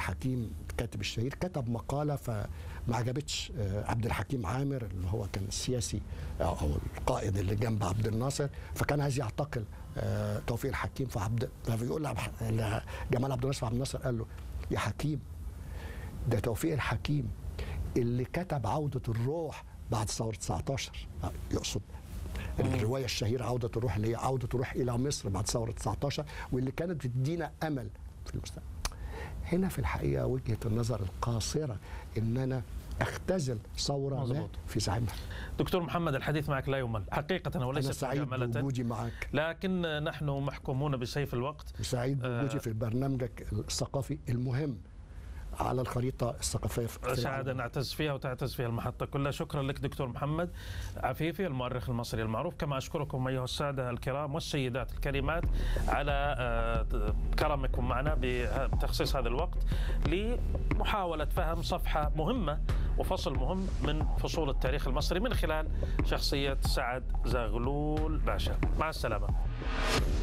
الحكيم الكاتب الشهير كتب مقاله فما عجبتش عبد الحكيم عامر اللي هو كان السياسي او القائد اللي جنب عبد الناصر فكان عايز يعتقل توفيق الحكيم فعبد فبيقول جمال عبد الناصر عبد الناصر قال له يا حكيم ده توفيق الحكيم اللي كتب عوده الروح بعد ثوره 19 يقصد الروايه الشهيره عوده الروح اللي هي عوده الروح الى مصر بعد ثوره 19 واللي كانت بتدينا امل في المستقبل. هنا في الحقيقه وجهه النظر القاصره ان انا اختزل ثوره مظبوط. في زعيمها. دكتور محمد الحديث معك لا يمل حقيقة وليس انا سعيد بوجودي معك لكن نحن محكومون بسيف الوقت وسعيد بوجودي في برنامجك الثقافي المهم على الخريطه الثقافيه في سعادة نعتز فيها وتعتز فيها المحطة كلها شكرا لك دكتور محمد عفيفي المؤرخ المصري المعروف كما أشكركم أيها السادة الكرام والسيدات الكريمات على كرمكم معنا بتخصيص هذا الوقت لمحاولة فهم صفحة مهمة وفصل مهم من فصول التاريخ المصري من خلال شخصية سعد زغلول باشا مع السلامة